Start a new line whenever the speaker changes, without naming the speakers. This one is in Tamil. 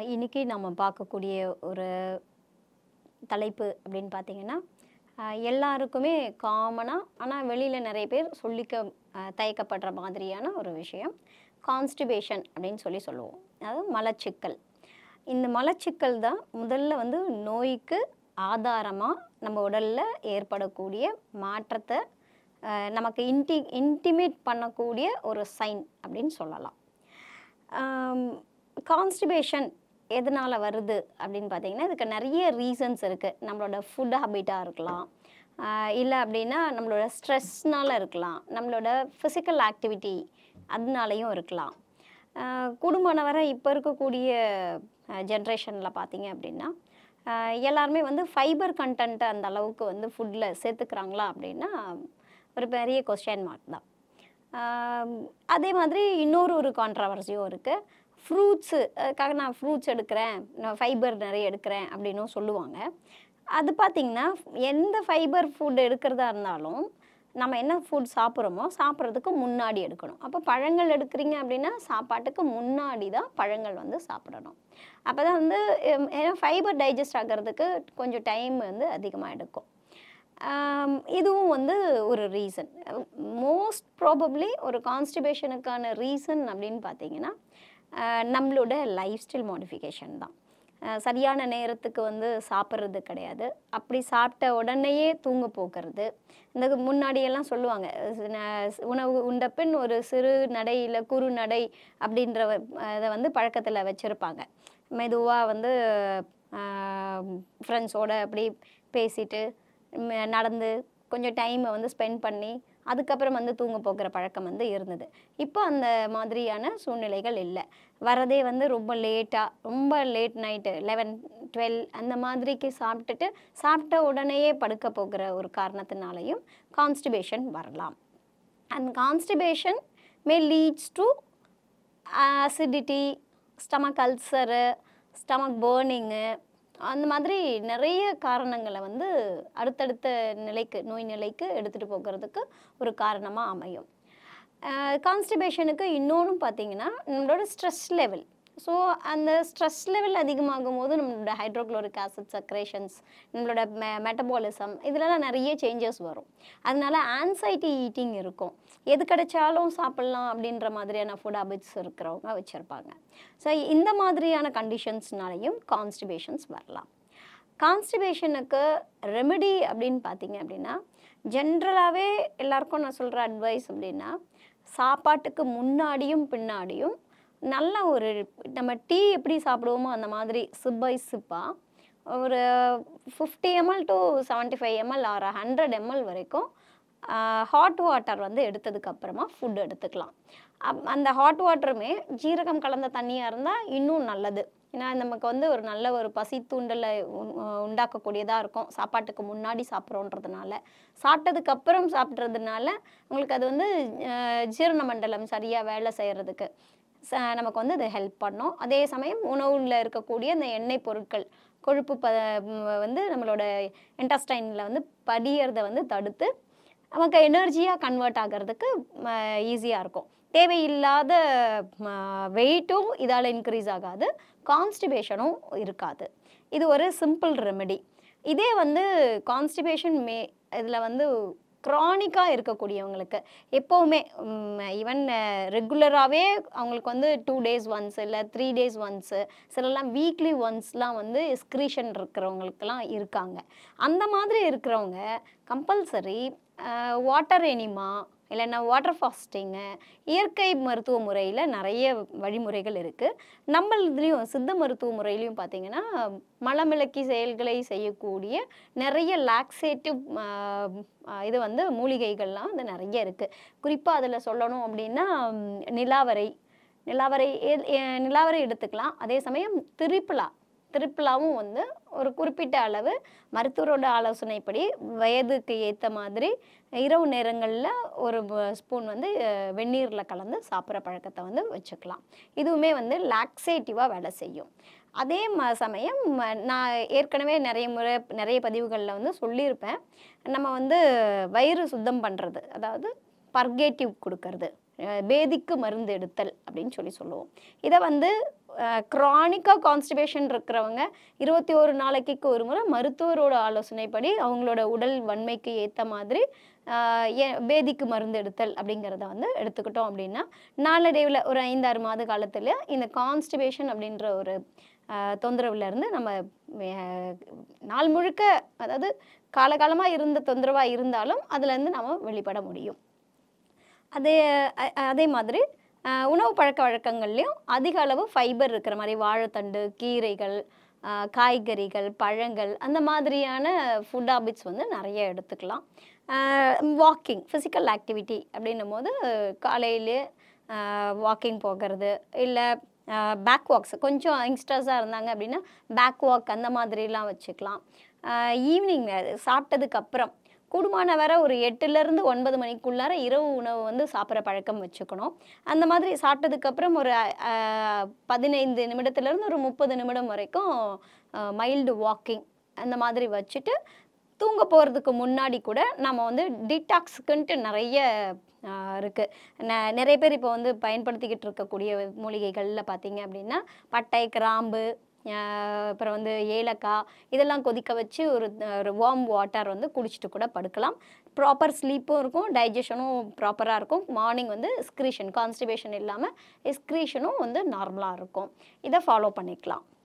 இன்னைக்கு நம்ம பார்க்கக்கூடிய ஒரு தலைப்பு அப்படின்னு பார்த்தீங்கன்னா அஹ், எல்லாருக்குமே காமனாக ஆனால் வெளியில் நிறைய பேர் சொல்லிக்க அஹ், தயக்கப்படுற மாதிரியான ஒரு விஷயம் கான்ஸ்டிபேஷன் அப்படின்னு சொல்லி சொல்லுவோம் அதாவது மலச்சிக்கல் இந்த மலச்சிக்கல் தான் முதல்ல வந்து நோய்க்கு ஆதாரமாக நம்ம உடலில் ஏற்படக்கூடிய மாற்றத்தை அஹ், நமக்கு இன்டி இன்டிமேட் பண்ணக்கூடிய ஒரு சைன் அப்படின்னு சொல்லலாம் கான்ஸ்டிபேஷன் எதனால் வருது அப்படின்னு பார்த்தீங்கன்னா இதுக்கு நிறைய ரீசன்ஸ் இருக்குது நம்மளோட ஃபுட் ஹேபிட்டாக இருக்கலாம் இல்லை அப்படின்னா நம்மளோட ஸ்ட்ரெஸ்னால இருக்கலாம் நம்மளோட ஃபிசிக்கல் ஆக்டிவிட்டி அதனாலையும் இருக்கலாம் ஆஹ் கூடுமான வரை இப்போ இருக்கக்கூடிய ஜென்ரேஷனில் பார்த்தீங்க அப்படின்னா ஆஹ் எல்லாருமே வந்து ஃபைபர் கண்டென்ட்டை அந்த அளவுக்கு வந்து ஃபுட்டில் சேர்த்துக்கிறாங்களா அப்படின்னா ஒரு பெரிய கொஸ்டின் மார்க் தான் ஆம், அதே மாதிரி இன்னொரு ஒரு கான்ட்ரவர்சியும் இருக்குது ஃப்ரூட்ஸு அதுக்காக நான் ஃப்ரூட்ஸ் எடுக்கிறேன் நான் ஃபைபர் நிறைய எடுக்கிறேன் அப்படின்னும் சொல்லுவாங்க அது பார்த்திங்கன்னா எந்த ஃபைபர் ஃபுட் எடுக்கிறதா இருந்தாலும் நம்ம என்ன ஃபுட் சாப்பிட்றோமோ சாப்பிட்றதுக்கு முன்னாடி எடுக்கணும் அப்போ பழங்கள் எடுக்கிறீங்க அப்படின்னா சாப்பாட்டுக்கு முன்னாடி தான் பழங்கள் வந்து சாப்பிடணும் அப்போ தான் வந்து எம், ஏன்னா ஃபைபர் டைஜஸ்ட் ஆகிறதுக்கு கொஞ்சம் டைம் வந்து அதிகமாக எடுக்கும் ஆம், இதுவும் வந்து ஒரு ரீசன் மோஸ்ட் ப்ராபப்ளி ஒரு கான்ஸ்டிபேஷனுக்கான ரீசன் அப்படின்னு பார்த்தீங்கன்னா ஆஹ், நம்மளோட லைஃப் ஸ்டைல் மாடிஃபிகேஷன் தான் ஆஹ், சரியான நேரத்துக்கு வந்து சாப்பிட்றது கிடையாது அப்படி சாப்பிட்ட உடனேயே தூங்க போக்குறது இந்த முன்னாடியெல்லாம் சொல்லுவாங்க ஸ் ந- உணவு உண்ட பின் ஒரு சிறு நடை இல்லை குறு நடை அப்படின்ற இதை வந்து பழக்கத்தில் வச்சுருப்பாங்க மெதுவாக வந்து ஃப்ரெண்ட்ஸோட அப்படி பேசிட்டு ம், நடந்து கொஞ்சம் டைமை வந்து ஸ்பெண்ட் பண்ணி அதுக்கப்புறம் வந்து தூங்க போகிற பழக்கம் வந்து இருந்தது இப்போ அந்த மாதிரியான சூழ்நிலைகள் இல்லை வரதே வந்து ரொம்ப லேட்டாக ரொம்ப லேட் நைட்டு லெவன் டுவெல் அந்த மாதிரிக்கு சாப்பிட்டுட்டு சாப்பிட்ட உடனேயே படுக்க போகிற ஒரு காரணத்தினாலையும் கான்ஸ்டிபேஷன் வரலாம் and constipation may leads to acidity stomach ulcer stomach burning அந்த மாதிரி நிறைய காரணங்களை வந்து அடுத்தடுத்த நிலைக்கு நோய் நிலைக்கு எடுத்துகிட்டு போகிறதுக்கு ஒரு காரணமாக அமையும் கான்ஸ்டிபேஷனுக்கு இன்னொன்று பார்த்தீங்கன்னா நம்மளோட ஸ்ட்ரெஸ் லெவல் ஸோ அந்த ஸ்ட்ரெஸ் லெவல் அதிகமாகும் போது நம்மளோட ஹைட்ரோக்ளோரிக் ஆசிட் சக்ரேஷன்ஸ் நம்மளோட மெ மெட்டபாலிசம் இதுலலாம் நிறைய சேஞ்சஸ் வரும் அதனால ஆன்சைட்டி ஈட்டிங் இருக்கும் எது கிடைச்சாலும் சாப்பிட்லாம் அப்படின்ற மாதிரியான ஃபுட் ஹேபிட்ஸ் இருக்கிறவங்க வச்சுருப்பாங்க ஸோ இந்த மாதிரியான கண்டிஷன்ஸ்னாலையும் கான்ஸ்டிபேஷன்ஸ் வரலாம் கான்ஸ்டிபேஷனுக்கு ரெமெடி அப்படின்னு பார்த்தீங்க அப்படின்னா ஜென்ரலாகவே எல்லாருக்கும் நான் சொல்கிற அட்வைஸ் அப்படின்னா சாப்பாட்டுக்கு முன்னாடியும் பின்னாடியும் நல்ல ஒரு நம்ம டீ எப்படி சாப்பிடுவோமோ அந்த மாதிரி சிப் பை சிப்பாக ஒரு fifty ml to seventy five ml or hundred ml வரைக்கும் ஹாட் வாட்டர் வந்து எடுத்ததுக்கு அப்புறமா ஃபுட் எடுத்துக்கலாம் அப்- அந்த ஹாட் வாட்டருமே ஜீரகம் கலந்த தண்ணியாக இருந்தால் இன்னும் நல்லது ஏன்னா நமக்கு வந்து ஒரு நல்ல ஒரு பசி தூண்டலை உண்- உண்டாக்கக்கூடியதாக இருக்கும் சாப்பாட்டுக்கு முன்னாடி சாப்பிட்றோன்றதுனால சாப்பிட்டதுக்கு அப்புறம் சாப்பிட்றதுனால உங்களுக்கு அது வந்து அஹ், ஜீரண மண்டலம் சரியாக வேலை செய்கிறதுக்கு ச நமக்கு வந்து அது ஹெல்ப் பண்ணும் அதே சமயம் உணவுல இருக்கக்கூடிய அந்த எண்ணெய் பொருட்கள் கொழுப்பு ப ம், வந்து நம்மளோட இன்டஸ்டைனில் வந்து படியறத வந்து தடுத்து நமக்கு எனர்ஜியாக கன்வெர்ட் ஆகிறதுக்கு ஈஸியாக இருக்கும் தேவையில்லாத வெயிட்டும் இதால் இன்க்ரீஸ் ஆகாது கான்ஸ்டிபேஷனும் இருக்காது இது ஒரு சிம்பிள் ரெமெடி இதே வந்து கான்ஸ்டிபேஷன் மே இதில் வந்து க்ரானிக்காக இருக்கக்கூடியவங்களுக்கு எப்போவுமே ஈவன் ரெகுலராகவே அவங்களுக்கு வந்து டூ டேஸ் ஒன்ஸ் இல்லை த்ரீ டேஸ் ஒன்ஸு சிலலாம் வீக்லி ஒன்ஸ்லாம் வந்து எஸ்க்ரீஷன் இருக்கிறவங்களுக்கெல்லாம் இருக்காங்க அந்த மாதிரி இருக்கிறவங்க கம்பல்சரி வாட்டர் எனிமா இல்லைன்னா வாட்டர் ஃபாஸ்டிங்கு இயற்கை மருத்துவ முறையில் நிறைய வழிமுறைகள் இருக்குது நம்ம இதுலேயும் சித்த மருத்துவ முறையிலையும் பார்த்தீங்கன்னா மலமிளக்கி செயல்களை செய்யக்கூடிய நிறைய லாக்ஸேட்டிவ் இது வந்து மூலிகைகள்லாம் வந்து நிறைய இருக்குது குறிப்பாக அதில் சொல்லணும் அப்படின்னா ம், நிலாவரை நிலாவரை எ- எ- நிலாவரை எடுத்துக்கலாம் அதே சமயம் திரிப்புலா திரிப்புலாவும் வந்து ஒரு குறிப்பிட்ட அளவு மருத்துவரோட ஆலோசனைப்படி வயதுக்கு ஏற்ற மாதிரி இரவு நேரங்களில் ஒரு ஸ்பூன் வந்து வெந்நீரில் கலந்து சாப்பிட்ற பழக்கத்தை வந்து வச்சுக்கலாம் இதுவுமே வந்து லாக்ஸேட்டிவாக வேலை செய்யும் அதே ம சமயம் ம- நான் ஏற்கனவே நிறைய முறை நிறைய பதிவுகளில் வந்து சொல்லியிருப்பேன் நம்ம வந்து வயிறு சுத்தம் பண்ணுறது அதாவது பர்கேட்டிவ் கொடுக்கறது அஹ் பேதிக்கு மருந்து எடுத்தல் அப்படின்னு சொல்லி சொல்லுவோம் இதை வந்து க்ரானிக்காக கான்ஸ்டிபேஷன் இருக்கிறவங்க இருபத்தி ஒரு நாளைக்கு ஒரு முறை மருத்துவரோட ஆலோசனைப்படி அவங்களோட உடல் வன்மைக்கு ஏற்ற மாதிரி ஆஹ் ஏ- பேதிக்கு மருந்து எடுத்தல் அப்படிங்கிறத வந்து எடுத்துக்கிட்டோம் அப்படின்னா நாளடைவில் ஒரு ஐந்தாறு மாத காலத்தில் இந்த கான்ஸ்டிபேஷன் அப்படின்ற ஒரு ஆஹ் தொந்தரவுல இருந்து நம்ம ஆஹ் நாள் முழுக்க அதாவது காலகாலமாக இருந்த தொந்தரவாக இருந்தாலும் அதுலேருந்து நம்ம வெளிப்பட முடியும் அதே அ- அதே மாதிரி அஹ், உணவு பழக்க வழக்கங்கள்லையும் அதிக அளவு ஃபைபர் இருக்கிற மாதிரி வாழைத்தண்டு கீரைகள் அஹ், காய்கறிகள் பழங்கள் அந்த மாதிரியான ஃபுட் ஹாபிட்ஸ் வந்து நிறைய எடுத்துக்கலாம் வாக்கிங் ஃபிசிக்கல் ஆக்டிவிட்டி அப்படின்னும் போது காலையிலே வாக்கிங் போகிறது இல்லை பேக் வாக்ஸ் கொஞ்சம் யங்ஸ்டர்ஸாக இருந்தாங்க அப்படின்னா பேக் வாக் அந்த மாதிரிலாம் வச்சுக்கலாம் ஈவினிங் சாப்பிட்டதுக்கு அப்புறம் கூடுமான வரை ஒரு எட்டுலேருந்து ஒன்பது மணிக்குள்ளார இரவு உணவு வந்து சாப்பிட்ற பழக்கம் வச்சுக்கணும் அந்த மாதிரி சாப்பிட்டதுக்கப்புறம் ஒரு அஹ், பதினைந்து நிமிடத்துலேருந்து ஒரு முப்பது நிமிடம் வரைக்கும் மைல்டு வாக்கிங் அந்த மாதிரி வச்சுட்டு தூங்க போகிறதுக்கு முன்னாடி கூட நம்ம வந்து டிடாக்ஸுக்குன்ட்டு நிறைய ஆஹ், இருக்கு ந- நிறைய பேர் இப்போ வந்து பயன்படுத்திக்கிட்டு இருக்கக்கூடிய மூலிகைகளில் பார்த்தீங்க அப்படின்னா பட்டை கிராம்பு ஆஹ், அப்புறம் வந்து ஏலக்காய் இதெல்லாம் கொதிக்க வச்சு ஒரு ஒரு வார்ம் வாட்டர் வந்து குடிச்சிட்டு கூட படுக்கலாம் ப்ராப்பர் ஸ்லீப்பும் இருக்கும் டைஜஷனும் ப்ராப்பராக இருக்கும் மார்னிங் வந்து எஸ்க்ரீஷன் கான்ஸ்டிபேஷன் இல்லாமல் எஸ்க்ரீஷனும் வந்து நார்மலாக இருக்கும் இதை ஃபாலோ பண்ணிக்கலாம்